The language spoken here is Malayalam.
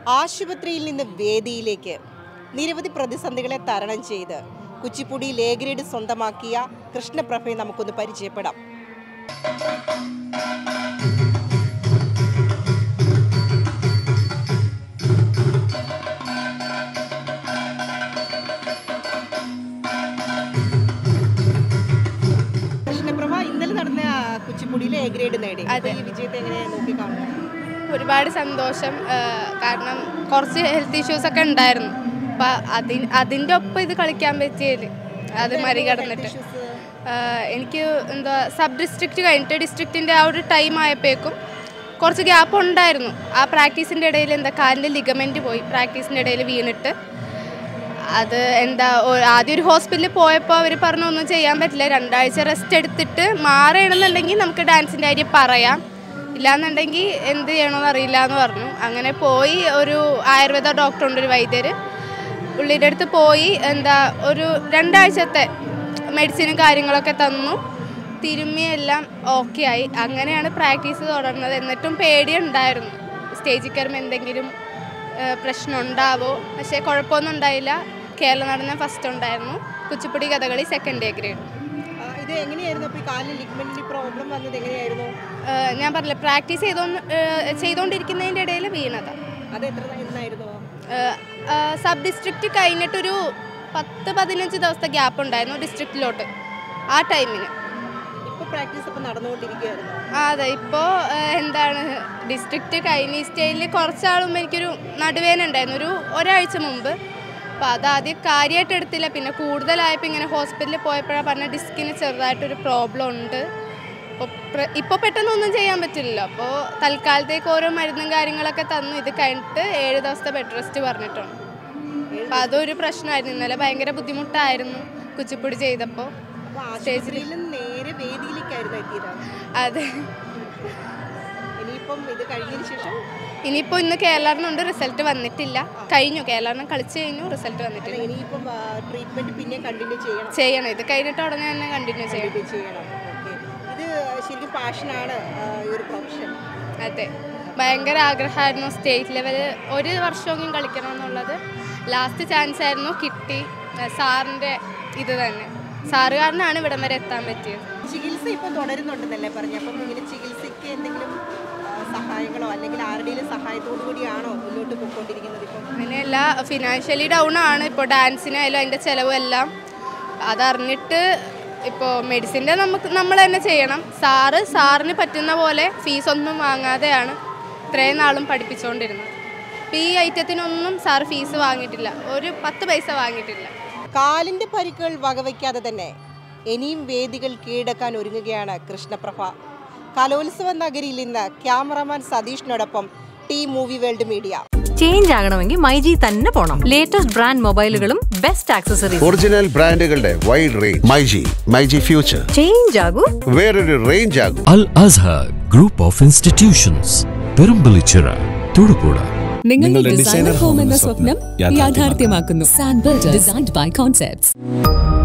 ആശുപത്രിയിൽ നിന്ന് വേദിയിലേക്ക് നിരവധി പ്രതിസന്ധികളെ തരണം ചെയ്ത് കുച്ചിപ്പുടിയിൽ എ ഗ്രേഡ് സ്വന്തമാക്കിയ കൃഷ്ണപ്രഭയെ നമുക്കൊന്ന് പരിചയപ്പെടാം കൃഷ്ണപ്രഭ ഇന്നലെ നടന്ന കുച്ചിപ്പുടിയിൽ എ ഗ്രേഡ് നേടി അതെ. ഈ വിജയത്തെ എങ്ങനെ നോക്കി കാണുന്നു ഒരുപാട് സന്തോഷം ആ, കാരണം കുറച്ച് ഹെൽത്ത് ഇഷ്യൂസ് ഒക്കെ ഉണ്ടായിരുന്നു അപ്പം അതിന് അതിൻ്റെ ഒപ്പം ഇത് കളിക്കാൻ പറ്റിയതിൽ അത് മറികടന്നിട്ട് ആ, എനിക്ക് എന്താ സബ് ഡിസ്ട്രിക്റ്റ് കഴിഞ്ഞിട്ട് ഡിസ്ട്രിക്റ്റിൻ്റെ ആ ഒരു ടൈം ആയപ്പോഴേക്കും കുറച്ച് ഗ്യാപ്പ് ഉണ്ടായിരുന്നു ആ പ്രാക്ടീസിൻ്റെ ഇടയിൽ എന്താ കാലിൻ്റെ ലിഗമെൻറ്റ് പോയി പ്രാക്ടീസിൻ്റെ ഇടയിൽ വീണിട്ട് അത് എന്താ ഒ- ആദ്യം ഒരു ഹോസ്പിറ്റലിൽ പോയപ്പോൾ അവർ പറഞ്ഞു ഒന്നും ചെയ്യാൻ പറ്റില്ല രണ്ടാഴ്ച റെസ്റ്റ് എടുത്തിട്ട് മാറണമെന്നുണ്ടെങ്കിൽ നമുക്ക് ഡാൻസിൻ്റെ കാര്യം പറയാം ഇല്ലാന്നുണ്ടെങ്കിൽ എന്ത് ചെയ്യണമെന്ന് അറിയില്ല എന്ന് പറഞ്ഞു അങ്ങനെ പോയി ഒരു ആയുർവേദ ഡോക്ടറുണ്ട് ഒരു വൈദ്യർ പുള്ളിയുടെ അടുത്ത് പോയി എന്താ ഒരു രണ്ടാഴ്ചത്തെ മെഡിസിനും കാര്യങ്ങളൊക്കെ തന്നു തിരുമ്മി എല്ലാം ഓക്കെ ആയി അങ്ങനെയാണ് പ്രാക്ടീസ് തുടർന്നത് എന്നിട്ടും പേടിയുണ്ടായിരുന്നു സ്റ്റേജിൽ കയറുമ്പോൾ എന്തെങ്കിലും ഏഹ് പ്രശ്നം ഉണ്ടാവോ പക്ഷേ കുഴപ്പമൊന്നും ഉണ്ടായില്ല കേരള നടന്ന ഫസ്റ്റ് ഉണ്ടായിരുന്നു Kuchipudi Kathakali second A grade ആ, ഇത് എങ്ങനെയായിരുന്നു അപ്പോൾ ഈ കാലിന് ലിഗ്മെന്റിന് പ്രോബ്ലം വന്നത് എങ്ങനെയായിരുന്നു ഞാൻ പറഞ്ഞില്ല പ്രാക്ടീസ് ചെയ്തോണ്ട് ഏഹ് ചെയ്തുകൊണ്ടിരിക്കുന്നതിൻ്റെ ഇടയിൽ വീണതാണ് അത് എത്ര എന്നായിരുന്നു സബ് ഡിസ്ട്രിക്റ്റ് കഴിഞ്ഞിട്ടൊരു പത്ത് പതിനഞ്ച് ദിവസത്തെ ഗ്യാപ്പ് ഉണ്ടായിരുന്നു ഡിസ്ട്രിക്റ്റിലോട്ട് ആ ടൈമിന് ഇപ്പൊ പ്രാക്ടീസ് ഒക്കെ നടന്നുകൊണ്ടിരിക്കുകയായിരുന്നു ആ, അതെ ഇപ്പോൾ എന്താണ് ഡിസ്ട്രിക്റ്റ് കഴിഞ്ഞ സ്റ്റേജിൽ കുറച്ചാളും എനിക്കൊരു നടുവേന ഉണ്ടായിരുന്നു ഒരു ഒരാഴ്ച മുമ്പ് അപ്പോൾ അതാദ്യം കാര്യമായിട്ട് എടുത്തില്ല പിന്നെ കൂടുതലായപ്പോൾ ഇങ്ങനെ ഹോസ്പിറ്റലിൽ പോയപ്പോഴാണ് പറഞ്ഞ ഡിസ്കിന് ചെറുതായിട്ടൊരു പ്രോബ്ലം ഉണ്ട് അപ്പോൾ ഇപ്പോൾ പെട്ടെന്നൊന്നും ചെയ്യാൻ പറ്റില്ലല്ലോ അപ്പോൾ തൽക്കാലത്തേക്ക് ഓരോ മരുന്നും കാര്യങ്ങളൊക്കെ തന്നു ഇത് കഴിഞ്ഞിട്ട് ഏഴ് ദിവസത്തെ ബെഡ് റെസ്റ്റ് പറഞ്ഞിട്ടുണ്ട് അപ്പോൾ അതൊരു പ്രശ്നമായിരുന്നു ഇന്നലെ ഭയങ്കര ബുദ്ധിമുട്ടായിരുന്നു കുച്ചിപ്പുടി ചെയ്തപ്പോൾ അപ്പൊ ആശുപത്രിയിൽ നിന്ന് നേരെ വേദിയിലേക്കായിരുന്നു എത്തിയത് അതെ ഇനിയിപ്പം ഇത് കഴിഞ്ഞതിന് ശേഷം ഇനിയിപ്പോൾ ഇന്ന് കേരളറിനുണ്ട് റിസൾട്ട് വന്നിട്ടില്ല കഴിഞ്ഞു കേരളറിന് കളിച്ചു കഴിഞ്ഞു റിസൾട്ട് അല്ല, വന്നിട്ടില്ല ഇനിയിപ്പം ട്രീറ്റ്മെന്റ് പിന്നെ കണ്ടിന്യൂ ചെയ്യണം ചെയ്യണം ഇത് കഴിഞ്ഞിട്ട് ഉടനെ തന്നെ കണ്ടിന്യൂ ചെയ്യണം Continue ചെയ്യണം ഓക്കെ ഇത് ശരിക്കും പാഷനാണ് ഈ ഒരു പ്രൊഫഷൻ അതെ ഭയങ്കര ആഗ്രഹമായിരുന്നു സ്റ്റേറ്റ് ലെവൽ ഒരു വർഷമെങ്കിലും കളിക്കണം എന്നുള്ളത് ലാസ്റ്റ് ചാൻസ് ആയിരുന്നു കിട്ടി സാറിൻ്റെ ഇത് തന്നെ സാറ് കാരനാണ് ഇവിടം വരെ എത്താൻ പറ്റിയത് ചികിത്സ ഇപ്പം തുടരുന്നുണ്ടെന്നല്ലേ പറഞ്ഞു അപ്പം ഇങ്ങനെ ചികിത്സയ്ക്ക് എന്തെങ്കിലും ആ, സഹായങ്ങളോ അല്ലെങ്കിൽ ആരുടെയും സഹായത്തോടു കൂടിയാണോ മുന്നോട്ട് പോയിക്കൊണ്ടിരിക്കുന്നത് ഇപ്പം അങ്ങനെയല്ല ഫിനാൻഷ്യലി ഡൗൺ ആണ് ഇപ്പോൾ ഡാൻസിനായാലും അതിൻ്റെ ചിലവും എല്ലാം അതറിഞ്ഞിട്ട് ഇപ്പോൾ മെഡിസിൻ്റെ നമുക്ക് നമ്മൾ തന്നെ ചെയ്യണം സാറ് സാറിന് പറ്റുന്ന പോലെ ഫീസൊന്നും വാങ്ങാതെയാണ് ഇത്രയും നാളും പഠിപ്പിച്ചുകൊണ്ടിരുന്നത് ഇപ്പോൾ ഈ ഐറ്റത്തിനൊന്നും സാർ ഫീസ് വാങ്ങിയിട്ടില്ല ഒരു പത്ത് പൈസ വാങ്ങിയിട്ടില്ല കാലിന്റെ പരിക്കുകൾ വകവയ്ക്കാതെ തന്നെ ഇനിയും വേദികൾ കീഴടക്കാൻ ഒരുങ്ങുകയാണ് കൃഷ്ണപ്രഭ കലോത്സവ നഗരിയിൽ ഇന്ന് ക്യാമറമാൻ സതീഷിനോടൊപ്പം T movie world media change ആകണമെങ്കിൽ മൈജി തന്നെ പോണം ലേറ്റസ്റ്റ് ബ്രാൻഡ് മൊബൈലുകളും ബെസ്റ്റ് ആക്സസറീസ് ഒറിജിനൽ ബ്രാൻഡുകളുടെ wide range myG myG future change ആകൂ വേറൊരു റേഞ്ച് ആകും Al Azhar group of institutions Perumpillichira Thodupuzha നിങ്ങളുടെ ഡിസൈനർ ഹോം എന്ന സ്വപ്നം യാഥാർത്ഥ്യമാക്കുന്നു സാൻബിൾഡ് ഡിസൈൻഡ് ബൈ കോൺസെപ്റ്റ്സ്